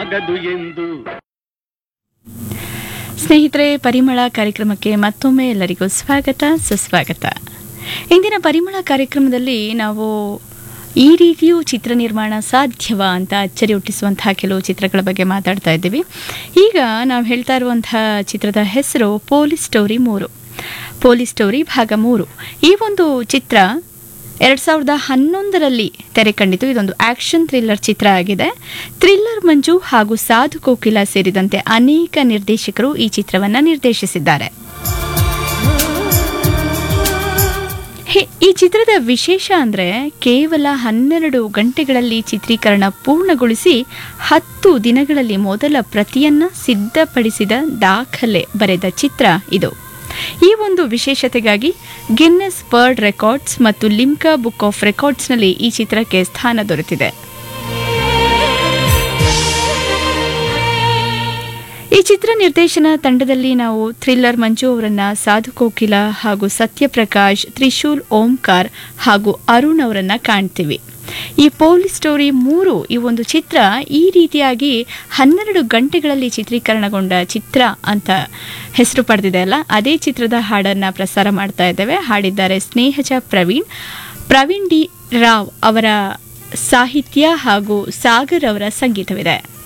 ಆಗದು ಎಂದು ಸ್ನೇಹಿತರೆ ಪರಿಮಳ ಕಾರ್ಯಕ್ರಮಕ್ಕೆ ಮತ್ತೊಮ್ಮೆ ಎಲ್ಲರಿಗೂ ಸ್ವಾಗತ ಸುಸ್ವಾಗತ ಇಂದಿನ ಪರಿಮಳ ಕಾರ್ಯಕ್ರಮದಲ್ಲಿ ನಾವು ಈ ರೀತಿಯೂ ಚಿತ್ರ ನಿರ್ಮಾಣ ಸಾಧ್ಯವಾ ಅಂತ ಅಚ್ಚರಿ ಹುಟ್ಟಿಸುವಂತಹ ಕೆಲವು ಚಿತ್ರಗಳ ಬಗ್ಗೆ ಮಾತಾಡ್ತಾ ಇದ್ದೀವಿ ಈಗ ನಾವು ಹೇಳ್ತಾ ಇರುವಂತಹ ಚಿತ್ರದ ಹೆಸರು ಪೊಲೀಸ್ ಸ್ಟೋರಿ ಮೂರು ಪೊಲೀಸ್ ಸ್ಟೋರಿ ಭಾಗ ಮೂರು ಈ ಒಂದು ಚಿತ್ರ ಎರಡ್ ಸಾವಿರದ ಹನ್ನೊಂದರಲ್ಲಿ ತೆರೆ ಕಂಡಿತು ಇದೊಂದು ಆಕ್ಷನ್ ಥ್ರಿಲ್ಲರ್ ಚಿತ್ರ ಆಗಿದೆ ಥ್ರಿಲ್ಲರ್ ಮಂಜು ಹಾಗೂ ಸಾಧು ಕೋಕಿಲ ಸೇರಿದಂತೆ ಅನೇಕ ನಿರ್ದೇಶಕರು ಈ ಚಿತ್ರವನ್ನ ನಿರ್ದೇಶಿಸಿದ್ದಾರೆ ಹೆ- ಈ ಚಿತ್ರದ ವಿಶೇಷ ಅಂದ್ರೆ ಕೇವಲ ಹನ್ನೆರಡು ಗಂಟೆಗಳಲ್ಲಿ ಚಿತ್ರೀಕರಣ ಪೂರ್ಣಗೊಳಿಸಿ ಹತ್ತು ದಿನಗಳಲ್ಲಿ ಮೊದಲ ಪ್ರತಿಯನ್ನ ಸಿದ್ಧಪಡಿಸಿದ ದಾಖಲೆ ಬರೆದ ಚಿತ್ರ ಇದು ಈ ಒಂದು ವಿಶೇಷತೆಗಾಗಿ ಗಿನ್ನೆಸ್ ವರ್ಲ್ಡ್ ರೆಕಾರ್ಡ್ಸ್ ಮತ್ತು ಲಿಮ್ಕಾ ಬುಕ್ ಆಫ್ ರೆಕಾರ್ಡ್ಸ್ನಲ್ಲಿ ಈ ಚಿತ್ರಕ್ಕೆ ಸ್ಥಾನ ದೊರೆತಿದೆ ಈ ಚಿತ್ರ ನಿರ್ದೇಶನ ತಂಡದಲ್ಲಿ ನಾವು ಥ್ರಿಲ್ಲರ್ ಮಂಜು ಅವರನ್ನ ಸಾಧು ಕೋಕಿಲ ಹಾಗೂ ಸತ್ಯಪ್ರಕಾಶ್ ತ್ರಿಶೂಲ್ ಓಂಕಾರ್ ಹಾಗೂ ಅರುಣ್ ಅವರನ್ನ ಕಾಣ್ತೀವಿ ಈ ಪೊಲೀಸ್ ಸ್ಟೋರಿ ಮೂರು ಈ ಒಂದು ಚಿತ್ರ ಈ ರೀತಿಯಾಗಿ ಹನ್ನೆರಡು ಗಂಟೆಗಳಲ್ಲಿ ಚಿತ್ರೀಕರಣಗೊಂಡ ಚಿತ್ರ ಅಂತ ಹೆಸರು ಪಡೆದಿದೆ ಅಲ್ಲ ಅದೇ ಚಿತ್ರದ ಹಾಡನ್ನ ಪ್ರಸಾರ ಮಾಡ್ತಾ ಇದ್ದೇವೆ ಹಾಡಿದ್ದಾರೆ ಸ್ನೇಹಜ ಪ್ರವೀಣ್ ಪ್ರವೀಣ್ ಡಿ ರಾವ್ ಅವರ ಸಾಹಿತ್ಯ ಹಾಗೂ ಸಾಗರ್ ಅವರ ಸಂಗೀತವಿದೆ